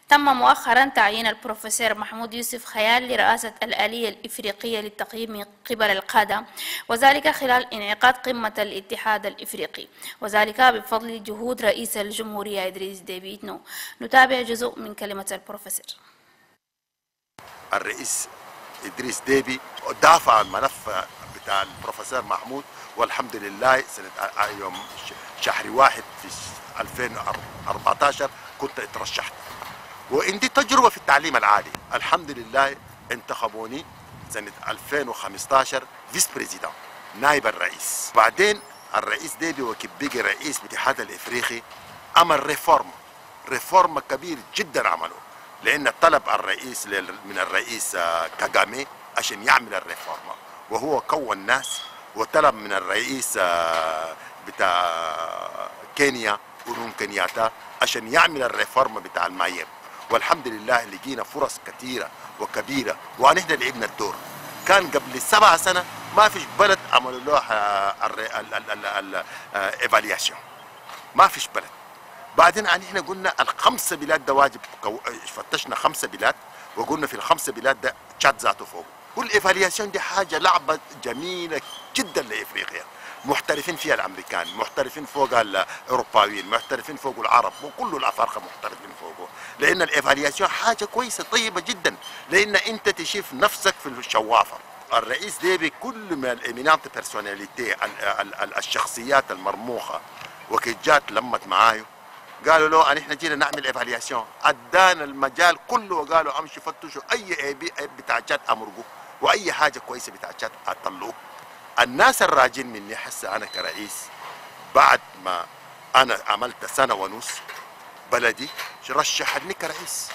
تم مؤخرا تعيين البروفيسور محمود يوسف خيال لرئاسة الآلية الإفريقية للتقييم قبل القادة وذلك خلال انعقاد قمة الاتحاد الإفريقي وذلك بفضل جهود رئيس الجمهورية إدريس ديبيتنو نتابع جزء من كلمة البروفيسور الرئيس إدريس ديبي دافع عن ملف بتاع البروفيسور محمود والحمد لله سنة يوم شهر واحد في 2014 كنت اترشحت وعندي تجربة في التعليم العالي الحمد لله انتخبوني سنة 2015 فيس بريزيدان نائب الرئيس بعدين الرئيس ديبي وكيف بقي رئيس الاتحاد الافريقي عمل ريفورم ريفورم كبير جدا عمله لان طلب الرئيس من الرئيس كاغامي عشان يعمل الريفورم وهو كون ناس وطلب من الرئيس بتاع كينيا أورون كينياتا عشان يعمل الريفورم بتاع المايب والحمد لله لقينا فرص كثيرة وكبيرة ونحن لعبنا الدور كان قبل سبع سنة ما فيش بلد عملوا له الايفالياسيون ما فيش بلد بعدين احنا قلنا الخمسة بلاد ده واجب فتشنا خمسة بلاد وقلنا في الخمسة بلاد ده تشاد ذاته فوق والايفالياسيون دي حاجة لعبة جميلة جدا لافريقيا محترفين فيها الامريكان محترفين فوق الاوروبيين محترفين فوق العرب وكل الافارقه محترفين فوقه لان الايفالياسيون حاجه كويسه طيبه جدا لان انت تشوف نفسك في الشوافه الرئيس ديبي كل ما الامينانت بيرسوناليتي الشخصيات المرموقه وكي جات لمت معايو قالوا له ان احنا جينا نعمل ايفالياسيون ادانا المجال كله وقالوا امشي فتشوا اي اي بي بتاع جات امرقوا واي حاجه كويسه بتاع جات اطلعوه الناس الراجين مني حسه انا كرئيس بعد ما انا عملت سنه ونص بلدي رشحني كرئيس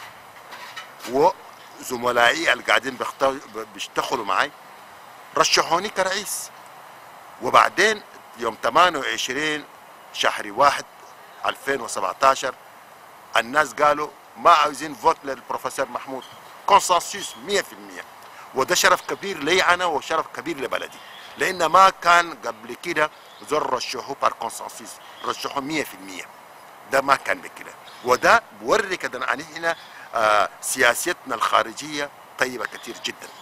وزملائي اللي قاعدين بيشتغلوا معي رشحوني كرئيس وبعدين يوم 28 شهر واحد 2017 الناس قالوا ما عاوزين فوت للبروفيسور محمود كونسنسوس 100% وده شرف كبير لي انا وشرف كبير لبلدي لان ما كان قبل كده زر رشحوه بار كونسنسوس رشحوه 100% ده ما كان بكده وده بوري كده ان احنا آه سياستنا الخارجيه طيبه كثير جدا